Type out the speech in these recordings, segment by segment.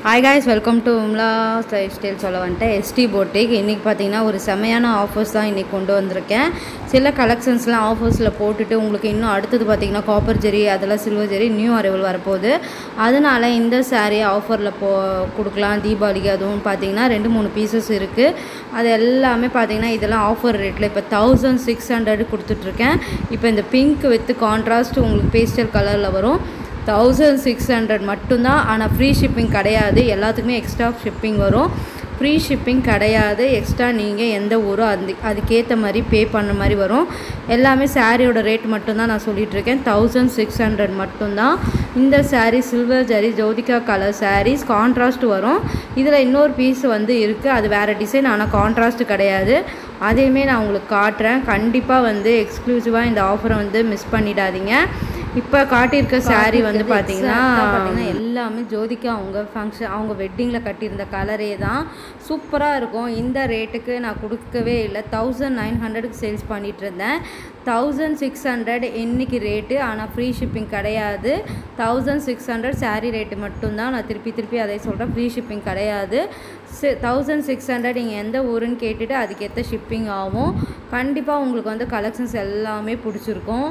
hi guys welcome to உம்லா life style சொல்ல வந்துட்டேன் எஸ்டி போட்டிக் இன்றைக்கி பார்த்தீங்கன்னா ஒரு செமையான ஆஃபர்ஸ் தான் இன்றைக்கி கொண்டு வந்திருக்கேன் சில கலெக்ஷன்ஸ்லாம் ஆஃபர்ஸில் போட்டுட்டு உங்களுக்கு இன்னும் அடுத்தது பார்த்தீங்கன்னா காப்பர் ஜெரி அதெல்லாம் சில்வர் ஜெரி நியூ அரைவல் வரப்போகுது அதனால் இந்த saree ஆஃபரில் போ கொடுக்கலாம் தீபாவளிக்கு அதுவும் பார்த்தீங்கன்னா ரெண்டு மூணு பீசஸ் இருக்குது அது எல்லாமே பார்த்தீங்கன்னா இதெல்லாம் ஆஃபர் ரேட்டில் இப்போ தௌசண்ட் சிக்ஸ் ஹண்ட்ரட் கொடுத்துட்ருக்கேன் இப்போ இந்த பிங்க் வித் கான்ட்ராஸ்ட் உங்களுக்கு பேஸ்டல் கலரில் வரும் தௌசண்ட் சிக்ஸ் ஹண்ட்ரட் மட்டும்தான் ஆனால் ஃப்ரீ ஷிப்பிங் கிடையாது எல்லாத்துக்குமே எக்ஸ்ட்ரா ஷிப்பிங் வரும் ஃப்ரீ ஷிப்பிங் கிடையாது எக்ஸ்ட்ரா நீங்கள் எந்த ஊரோ அது அதுக்கேற்ற மாதிரி பே பண்ண மாதிரி வரும் எல்லாமே சாரியோட ரேட் மட்டும்தான் நான் சொல்லிட்டு இருக்கேன் தௌசண்ட் சிக்ஸ் ஹண்ட்ரட் மட்டும்தான் இந்த saree silver zari Jyothika colour sarees contrast வரும் இதில் இன்னொரு பீஸ் வந்து இருக்குது அது வேறு டிசைன் ஆனால் கான்ட்ராஸ்ட் கிடையாது அதையுமே நான் உங்களுக்கு காட்டுறேன் கண்டிப்பாக வந்து எக்ஸ்க்ளூசிவாக இந்த ஆஃபரை வந்து மிஸ் பண்ணிடாதீங்க இப்போ காட்டியிருக்க saree வந்து பார்த்தீங்கன்னா பார்த்தீங்கன்னா எல்லாமே ஜோதிகா அவங்க ஃபங்க்ஷன் அவங்க வெட்டிங்கில் கட்டியிருந்த கலரே தான் சூப்பராக இருக்கும் இந்த ரேட்டுக்கு நான் கொடுக்கவே இல்லை தௌசண்ட் நைன் ஹண்ட்ரடுக்கு சேல்ஸ் பண்ணிகிட்டு இருந்தேன் தௌசண்ட் சிக்ஸ் ஹண்ட்ரட் இன்னைக்கு ரேட்டு ஆனால் ஃப்ரீ ஷிப்பிங் கிடையாது thousand six hundred saree rate மட்டும்தான் நான் திருப்பி திருப்பி அதை சொல்கிறேன் ஃப்ரீ ஷிப்பிங் கிடையாது தௌசண்ட் சிக்ஸ் ஹண்ட்ரட் நீங்கள் எந்த ஊருன்னு கேட்டுட்டு அதுக்கேற்ற ஷிப்பிங் ஆகும் கண்டிப்பாக உங்களுக்கு வந்து கலெக்ஷன்ஸ் எல்லாமே பிடிச்சிருக்கும்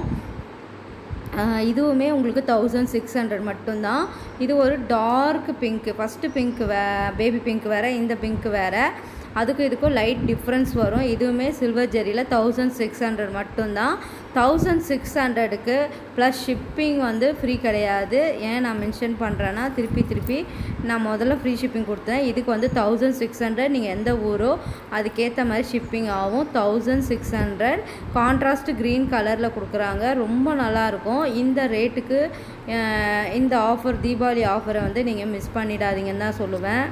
ஆஹ் இதுவுமே உங்களுக்கு தௌசண்ட் சிக்ஸ் ஹண்ட்ரட் மட்டும்தான் இது ஒரு டார்க் பிங்க்கு ஃபஸ்ட்டு பிங்க் வே பேபி பிங்க் வேறு இந்த பிங்க் வேறு அதுக்கும் இதுக்கும் லைட் டிஃப்ரென்ஸ் வரும் இதுவுமே சில்வர் ஜெரியில் தௌசண்ட் சிக்ஸ் ஹண்ட்ரட் மட்டும்தான் தௌசண்ட் சிக்ஸ் ஹண்ட்ரடுக்கு ப்ளஸ் ஷிப்பிங் வந்து ஃப்ரீ கிடையாது ஏன் நான் மென்ஷன் பண்ணுறேன்னா திருப்பி திருப்பி நான் முதல்ல ஃப்ரீ ஷிப்பிங் கொடுத்தேன் இதுக்கு வந்து தௌசண்ட் சிக்ஸ் ஹண்ட்ரட் நீங்கள் எந்த ஊரோ அதுக்கேற்ற மாதிரி ஷிப்பிங் ஆகும் thousand six hundred contrast green கலரில் கொடுக்குறாங்க ரொம்ப நல்லாயிருக்கும் இந்த ரேட்டுக்கு அஹ், இந்த ஆஃபர் தீபாவளி ஆஃபரை வந்து நீங்கள் மிஸ் பண்ணிடாதீங்கன்னு தான் சொல்லுவேன்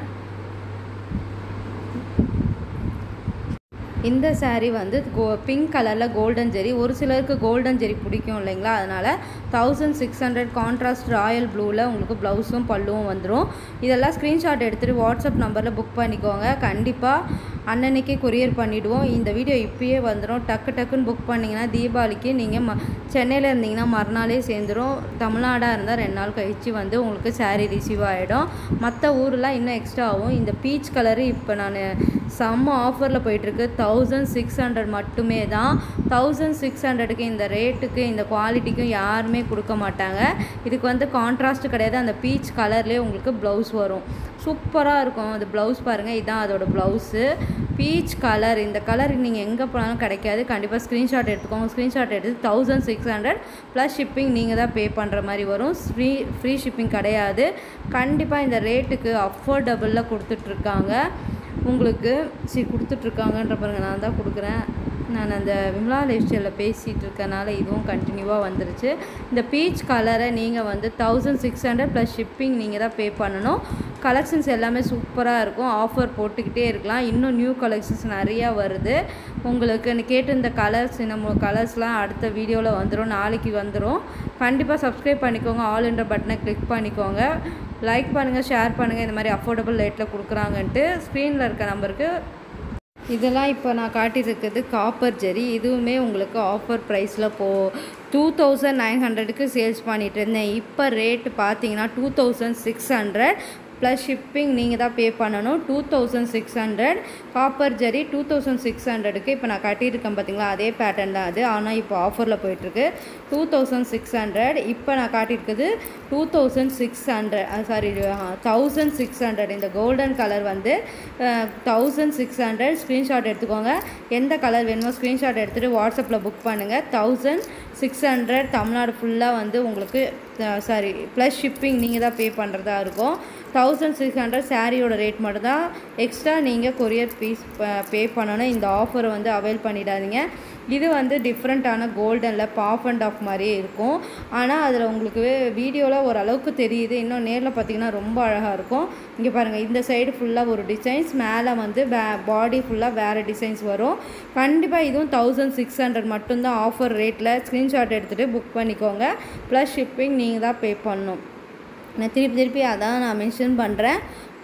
இந்த saree வந்து கோ பிங்க் கலரில் கோல்டன் ஜெரி ஒரு சிலருக்கு கோல்டன் ஜெரி பிடிக்கும் இல்லைங்களா அதனால் thousand six hundred contrast royal ப்ளூவில் உங்களுக்கு ப்ளவுஸும் பல்லுவும் வந்துடும் இதெல்லாம் ஸ்க்ரீன்ஷாட் எடுத்துகிட்டு வாட்ஸ்அப் நம்பரில் புக் பண்ணிக்கோங்க கண்டிப்பாக அன்னன்னைக்கே கொரியர் பண்ணிவிடுவோம் இந்த வீடியோ இப்பயே வந்துடும் டக்கு டக்குன்னு புக் பண்ணிங்கன்னா தீபாவளிக்கு நீங்கள் ம சென்னையில் இருந்தீங்கன்னா மறுநாளே சேர்ந்துடும் தமிழ்நாடாக இருந்தால் ரெண்டு நாள் கழிச்சு வந்து உங்களுக்கு saree ரிசீவ் ஆகிடும் மற்ற ஊரெலாம் இன்னும் எக்ஸ்ட்ரா ஆகும் இந்த பீச் கலரு இப்போ நான் செம்ம ஆஃபரில் போயிட்டுருக்கு தௌசண்ட் சிக்ஸ் ஹண்ட்ரட் மட்டுமே தான் தௌசண்ட் சிக்ஸ் ஹண்ட்ரடுக்கு இந்த ரேட்டுக்கு இந்த குவாலிட்டிக்கும் யாருமே கொடுக்க மாட்டாங்க இதுக்கு வந்து கான்ட்ராஸ்ட் கிடையாது அந்த பீச் கலர்லேயே உங்களுக்கு ப்ளவுஸ் வரும் சூப்பராக இருக்கும் அது ப்ளவுஸ் பாருங்கள் இதுதான் அதோட ப்ளவுஸு பீச் கலர் இந்த கலர் நீங்கள் எங்கே போனாலும் கிடைக்காது கண்டிப்பாக ஸ்க்ரீன்ஷாட் எடுத்துக்கோங்க ஸ்க்ரீன்ஷாட் எடுத்து thousand six hundred plus shipping நீங்கள் தான் பே பண்ணுற மாதிரி வரும் ஃப்ரீ ஃப்ரீ ஷிப்பிங் கிடையாது கண்டிப்பாக இந்த ரேட்டுக்கு அஃபோர்டபுளில் கொடுத்துட்ருக்காங்க உங்களுக்கு சரி கொடுத்துட்ருக்காங்கன்ற பாருங்க நான் தான் கொடுக்குறேன் நான் அந்த விமலா லைஃப் ஸ்டைலில் பேசிகிட்டு இருக்கனால இதுவும் கண்டினியூவாக வந்துருச்சு இந்த பீச் கலரை நீங்கள் வந்து thousand six hundred plus shipping நீங்கள் தான் பே பண்ணணும் கலெக்ஷன்ஸ் எல்லாமே சூப்பராக இருக்கும் ஆஃபர் போட்டுக்கிட்டே இருக்கலாம் இன்னும் நியூ கலெக்ஷன்ஸ் நிறையா வருது உங்களுக்கு நீ கேட்டு இந்த கலர்ஸ் நம்ம கலர்ஸ்லாம் அடுத்த வீடியோவில் வந்துடும் நாளைக்கு வந்துடும் கண்டிப்பாக சப்ஸ்கிரைப் பண்ணிக்கோங்க ஆல் என்ற பட்டனை கிளிக் பண்ணிக்கோங்க லைக் பண்ணுங்கள் ஷேர் பண்ணுங்கள் இந்த மாதிரி அஃபோர்டபுள் ரேட்டில் கொடுக்குறாங்கன்ட்டு ஸ்க்ரீனில் இருக்க நம்பருக்கு இதெல்லாம் இப்போ நான் காட்டியிருக்கிறது காப்பர் ஜெரி இதுவுமே உங்களுக்கு ஆஃபர் ப்ரைஸில் போ டூ தௌசண்ட் நைன் ஹண்ட்ரடுக்கு சேல்ஸ் பண்ணிகிட்டு இருந்தேன் இப்போ ரேட்டு பார்த்தீங்கன்னா two thousand six hundred plus shipping நீங்கள் தான் பே பண்ணணும் two thousand six hundred copper zari two thousand six ஹண்ட்ரடுக்கு இப்போ நான் கட்டியிருக்கேன் பார்த்தீங்களா அதே பேட்டர்ன் தான் அது ஆனால் இப்போ ஆஃபரில் போயிட்டுருக்கு டூ தௌசண்ட் சிக்ஸ் ஹண்ட்ரட் இப்போ நான் காட்டியிருக்குது two thousand six hundred sorry thousand six hundred இந்த கோல்டன் கலர் வந்து தௌசண்ட் சிக்ஸ் ஹண்ட்ரட் ஸ்க்ரீன்ஷாட் எடுத்துக்கோங்க எந்த கலர் வேணுமோ ஸ்க்ரீன்ஷாட் எடுத்துகிட்டு வாட்ஸ்அப்பில் புக் பண்ணுங்கள் தௌசண்ட் சிக்ஸ் ஹண்ட்ரட் தமிழ்நாடு ஃபுல்லாக வந்து உங்களுக்கு சாரி ப்ளஸ் ஷிப்பிங் நீங்கள் தான் பே பண்ணுறதா இருக்கும் தௌசண்ட் சிக்ஸ் ஹண்ட்ரட் சாரியோட ரேட் மட்டும் தான் எக்ஸ்ட்ரா நீங்கள் கொரியர் ஃபீஸ் பே பண்ணணும் இந்த ஆஃபரை வந்து அவைல் பண்ணிடாதீங்க இது வந்து டிஃப்ரெண்ட்டான கோல்டனில் பாஃப் அண்ட் ஆஃப் மாதிரியே இருக்கும் ஆனால் அதில் உங்களுக்கு வீடியோவில் ஓரளவுக்கு தெரியுது இன்னும் நேரில் பார்த்தீங்கன்னா ரொம்ப அழகாக இருக்கும் இங்கே பாருங்கள் இந்த சைடு ஃபுல்லாக ஒரு டிசைன்ஸ் மேலே வந்து வே பாடி ஃபுல்லாக வேறு டிசைன்ஸ் வரும் கண்டிப்பாக இதுவும் தௌசண்ட் சிக்ஸ் ஹண்ட்ரட் மட்டும்தான் ஆஃபர் ரேட்டில் ஸ்க்ரீன்ஷாட் எடுத்துகிட்டு புக் பண்ணிக்கோங்க ப்ளஸ் ஷிப்பிங் நீங்கள் தான் பே பண்ணணும் நான் திருப்பி திருப்பி அதான் நான் மென்ஷன் பண்ணுறேன்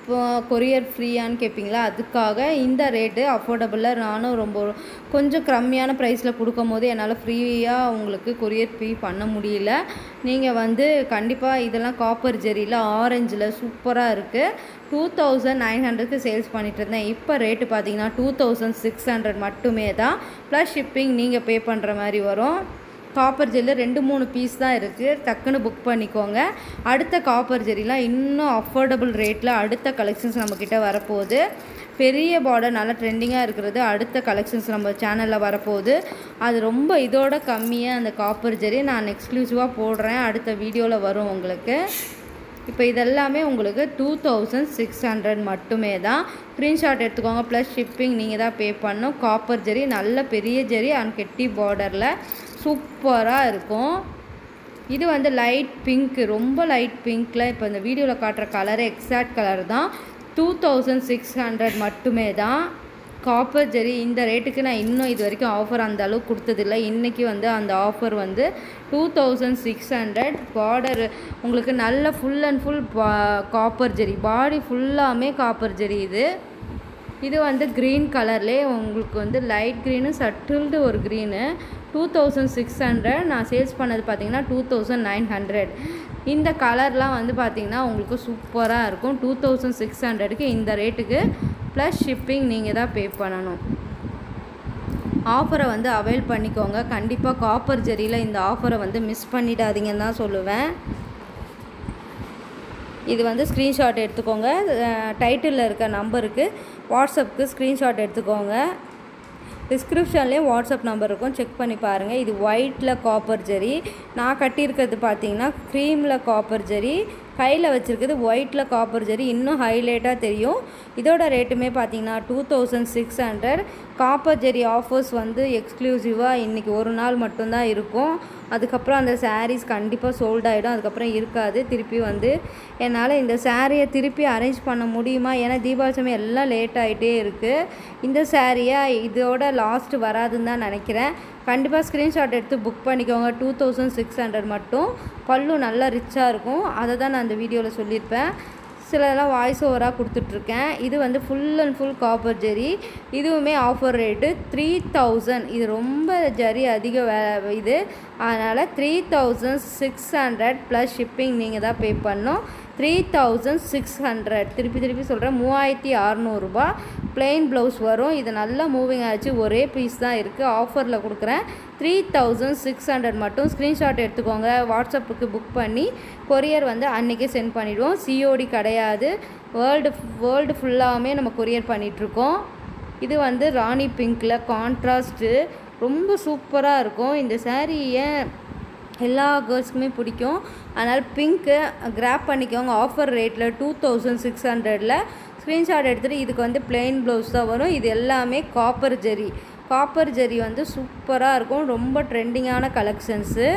இப்போ கொரியர் ஃப்ரீயான்னு கேட்பீங்களா அதுக்காக இந்த ரேட்டு அஃபோர்டபுளாக நானும் ரொம்ப கொஞ்சம் கம்மியான ப்ரைஸில் கொடுக்கும் போது என்னால் ஃப்ரீயாக உங்களுக்கு கொரியர் ஃப்ரீ பண்ண முடியல நீங்கள் வந்து கண்டிப்பாக இதெல்லாம் காப்பர் ஜெரியில் ஆரஞ்சில் சூப்பராக இருக்குது டூ தௌசண்ட் நைன் ஹண்ட்ரட்க்கு சேல்ஸ் பண்ணிட்டு இருந்தேன் இப்போ ரேட்டு பார்த்தீங்கன்னா டூ தௌசண்ட் சிக்ஸ் ஹண்ட்ரட் மட்டுமே தான் ப்ளஸ் ஷிப்பிங் நீங்கள் பே பண்ணுற மாதிரி வரும் காப்பர் ஜெல்லு ரெண்டு மூணு பீஸ் தான் இருக்குது டக்குன்னு புக் பண்ணிக்கோங்க அடுத்த காப்பர் ஜெரிலாம் இன்னும் அஃபோர்டபுள் ரேட்டில் அடுத்த கலெக்ஷன்ஸ் நம்மக்கிட்ட வரப்போகுது பெரிய பார்டர் நல்லா ட்ரெண்டிங்காக இருக்கிறது அடுத்த கலெக்ஷன்ஸ் நம்ம சேனலில் வரப்போகுது அது ரொம்ப இதோட கம்மியாக அந்த காப்பர் ஜெரி நான் எக்ஸ்க்ளூசிவாக போடுறேன் அடுத்த வீடியோவில் வரும் உங்களுக்கு இப்போ இதெல்லாமே உங்களுக்கு டூ தௌசண்ட் சிக்ஸ் ஹண்ட்ரட் மட்டுமே தான் ஸ்க்ரீன்ஷாட் எடுத்துக்கோங்க ப்ளஸ் ஷிப்பிங் நீங்கள் தான் பே பண்ணணும் காப்பர் ஜெரி நல்ல பெரிய ஜெரி அண்ட் கெட்டி பார்டரில் சூப்பராக இருக்கும் இது வந்து லைட் பிங்க் ரொம்ப லைட் பிங்க்கில் இப்போ இந்த வீடியோவில் காட்டுற கலரு எக்ஸாக்ட் கலர் தான் டூ தௌசண்ட் சிக்ஸ் ஹண்ட்ரட் மட்டுமே தான் காப்பர் ஜெரி இந்த ரேட்டுக்கு நான் இன்னும் இது வரைக்கும் ஆஃபர் அந்த அளவுக்கு கொடுத்ததில்ல இன்றைக்கி வந்து அந்த ஆஃபர் வந்து two thousand six hundred border உங்களுக்கு நல்ல full and full copper zari body ஃபுல்லாமே காப்பர் ஜெரி இது இது வந்து க்ரீன் கலர்லேயே உங்களுக்கு வந்து லைட் க்ரீனு சட்டில்டு ஒரு green two thousand six hundred நான் சேல்ஸ் பண்ணது பார்த்தீங்கன்னா டூ தௌசண்ட் நைன் ஹண்ட்ரட் இந்த கலர்லாம் வந்து பார்த்திங்கன்னா உங்களுக்கு சூப்பராக இருக்கும் டூ தௌசண்ட் சிக்ஸ் ஹண்ட்ரடுக்கு இந்த ரேட்டுக்கு ப்ளஸ் ஷிப்பிங் நீங்கள் தான் பே பண்ணணும் ஆஃபரை வந்து அவைல் பண்ணிக்கோங்க கண்டிப்பாக காப்பர் ஜெரியில் இந்த ஆஃபரை வந்து மிஸ் பண்ணிடாதீங்கன்னு தான் சொல்லுவேன் இது வந்து ஸ்க்ரீன்ஷாட் எடுத்துக்கோங்க டைட்டிலில் இருக்க நம்பருக்கு வாட்ஸ்அப்புக்கு ஸ்க்ரீன்ஷாட் எடுத்துக்கோங்க டிஸ்கிரிப்ஷன்லேயும் வாட்ஸ்அப் நம்பர் இருக்கும் செக் பண்ணி பாருங்கள் இது ஒயிட்டில் காப்பர் ஜெரி நான் கட்டியிருக்கிறது பார்த்தீங்கன்னா க்ரீமில் காப்பர் ஜெரி கையில் வச்சுருக்குது ஒயிட்டில் காப்பர் ஜெரி இன்னும் ஹைலைட்டாக தெரியும் இதோட ரேட்டுமே பார்த்தீங்கன்னா two thousand six hundred copper zari offers வந்து எக்ஸ்க்ளூசிவாக இன்றைக்கி ஒரு நாள் மட்டும்தான் இருக்கும் அதுக்கப்புறம் அந்த சாரீஸ் கண்டிப்பாக சோல்ட் ஆகிடும் அதுக்கப்புறம் இருக்காது திருப்பி வந்து என்னால் இந்த சாரியை திருப்பி அரேஞ்ச் பண்ண முடியுமா ஏன்னா தீபாவளி சமயம் எல்லாம் லேட் ஆகிட்டே இருக்குது இந்த சாரியை இதோட லாஸ்ட் வராதுன்னு தான் நினைக்கிறேன் கண்டிப்பாக ஸ்க்ரீன்ஷாட் எடுத்து புக் பண்ணிக்கோங்க டூ தௌசண்ட் சிக்ஸ் ஹண்ட்ரட் மட்டும் பல்லு நல்லா ரிச்சாக இருக்கும் அதை தான் நான் அந்த வீடியோவில் சொல்லியிருப்பேன் சிலதெல்லாம் வாய்ஸ் ஓவராக கொடுத்துட்ருக்கேன் இது வந்து full and full copper zari இதுவுமே ஆஃபர் ரேட்டு த்ரீ தௌசண்ட் இது ரொம்ப ஜரி அதிக வே இது அதனால் three thousand six hundred plus shipping நீங்கள் தான் பே பண்ணணும் த்ரீ தௌசண்ட் சிக்ஸ் ஹண்ட்ரட் திருப்பி திருப்பி சொல்கிறேன் மூவாயிரத்தி அறநூறுபா பிளெயின் ப்ளவுஸ் வரும் இது நல்லா மூவிங் ஆச்சு ஒரே பீஸ் தான் இருக்குது ஆஃபரில் கொடுக்குறேன் த்ரீ தௌசண்ட் சிக்ஸ் ஹண்ட்ரட் மட்டும் ஸ்க்ரீன்ஷாட் எடுத்துக்கோங்க வாட்ஸ்அப்புக்கு புக் பண்ணி கொரியர் வந்து அன்றைக்கே சென்ட் பண்ணிவிடுவோம் சிஓடி கிடையாது வேர்ல்டு வேர்ல்டு ஃபுல்லாமே நம்ம கொரியர் பண்ணிகிட்ருக்கோம் இது வந்து ராணி பிங்க்கில் கான்ட்ராஸ்ட்டு ரொம்ப சூப்பராக இருக்கும் இந்த சாரீ ஏன் எல்லா கேர்ள்ஸ்க்குமே பிடிக்கும் அதனால் பிங்க்கு கிராப் பண்ணிக்கோங்க ஆஃபர் ரேட்டில் டூ தௌசண்ட் சிக்ஸ் ஹண்ட்ரடில் ஸ்க்ரீன்ஷாட் எடுத்துகிட்டு இதுக்கு வந்து பிளெயின் ப்ளவுஸ் தான் வரும் இது எல்லாமே காப்பர் ஜெரி காப்பர் ஜெரி வந்து சூப்பராக இருக்கும் ரொம்ப ட்ரெண்டிங்கான கலெக்ஷன்ஸு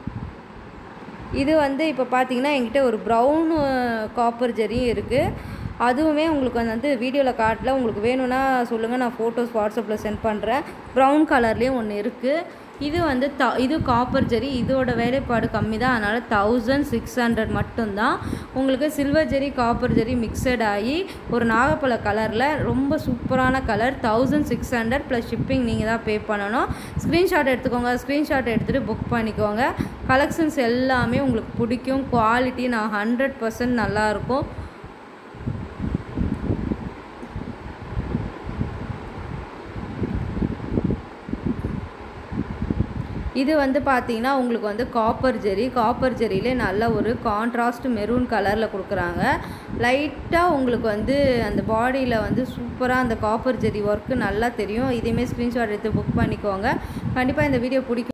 இது வந்து இப்போ பார்த்தீங்கன்னா என்கிட்ட ஒரு ப்ரௌனு காப்பர் ஜெரியும் இருக்குது அதுவுமே உங்களுக்கு வந்து வீடியோவில் காட்டல உங்களுக்கு வேணும்னா சொல்லுங்கள் நான் ஃபோட்டோஸ் வாட்ஸ்அப்பில் சென்ட் பண்ணுறேன் ப்ரௌன் கலர்லேயும் ஒன்று இருக்குது இது வந்து த இது காப்பர் ஜெரி இதோட வேலைப்பாடு கம்மி தான் அதனால் தௌசண்ட் சிக்ஸ் ஹண்ட்ரட் மட்டும்தான் உங்களுக்கு silver zari copper zari mixed ஆகி ஒரு நாகப்பழ கலரில் ரொம்ப சூப்பரான colour thousand six hundred plus shipping நீங்கள் தான் பே பண்ணணும் ஸ்க்ரீன்ஷாட் எடுத்துக்கோங்க ஸ்க்ரீன்ஷாட் எடுத்துகிட்டு புக் பண்ணிக்கோங்க கலெக்ஷன்ஸ் எல்லாமே உங்களுக்கு பிடிக்கும் குவாலிட்டி நான் ஹண்ட்ரட் பர்சன்ட் நல்லாயிருக்கும் இது வந்து பார்த்தீங்கன்னா உங்களுக்கு வந்து காப்பர் ஜெரி காப்பர் ஜெரியிலே நல்ல ஒரு கான்ட்ராஸ்ட் மெரூன் கலரில் கொடுக்குறாங்க லைட்டாக உங்களுக்கு வந்து அந்த பாடியில் வந்து சூப்பராக அந்த காப்பர் ஜெரி ஒர்க்கு நல்லா தெரியும் இதையுமே ஸ்க்ரீன்ஷாட் எடுத்து புக் பண்ணிக்கோங்க கண்டிப்பாக இந்த வீடியோ பிடிக்கும்